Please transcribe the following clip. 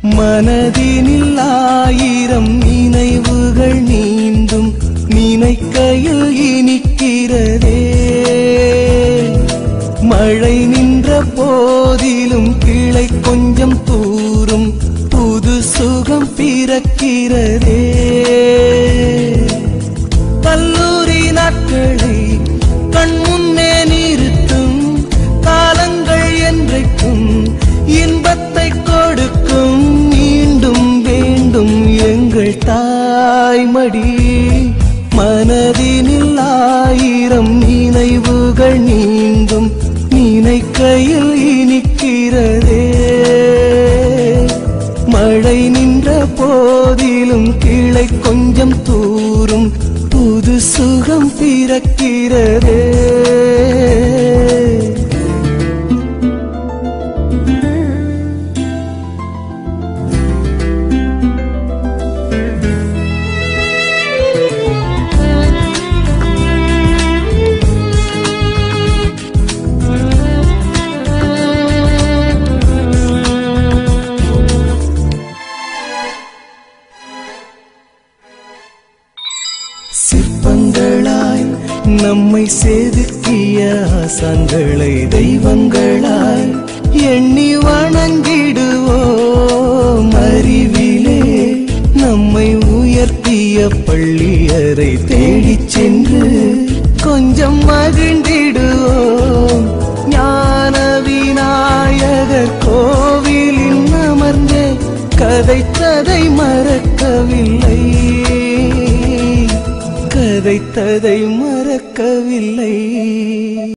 மனதினில் ஆயிரம் நினைவுகள் நீந்தும் நினைக்கையில் இனிக்கிறதே மழை நின்ற போதிலும் கிளை கொஞ்சம் தூரும் புது சுகம் பிறக்கிறதே கல்லூரி நாட்களை கண் முன்னே நிறுத்தும் காலங்கள் என்றைக்கும் இன்பத்தை கொடுக்கும் மீண்டும் வேண்டும் எங்கள் தாய்மடி மனதினில் ஆயிரம் நினைவுகள் நீந்தும் நினைக்கையில் இனிக்கிறதே மழை நின்ற போதிலும் கிளை கொஞ்சம் தூரும் புது சுகம் பிறக்கிறதே சிற்பங்களாய் நம்மை செதுக்கிய ஆசான்களை தெய்வங்களாய் எண்ணி வணங்கிடுவோம் அறிவிலே நம்மை உயர்த்திய பள்ளியரை தேடிச் சென்று கொஞ்சம் மகிழ்ந்திடுவோம் ஞான விநாயகர் கோவிலில் அமர்ந்தே கதைத்ததை மறக்கவில்லை கதைத்ததை மறக்கவில்லை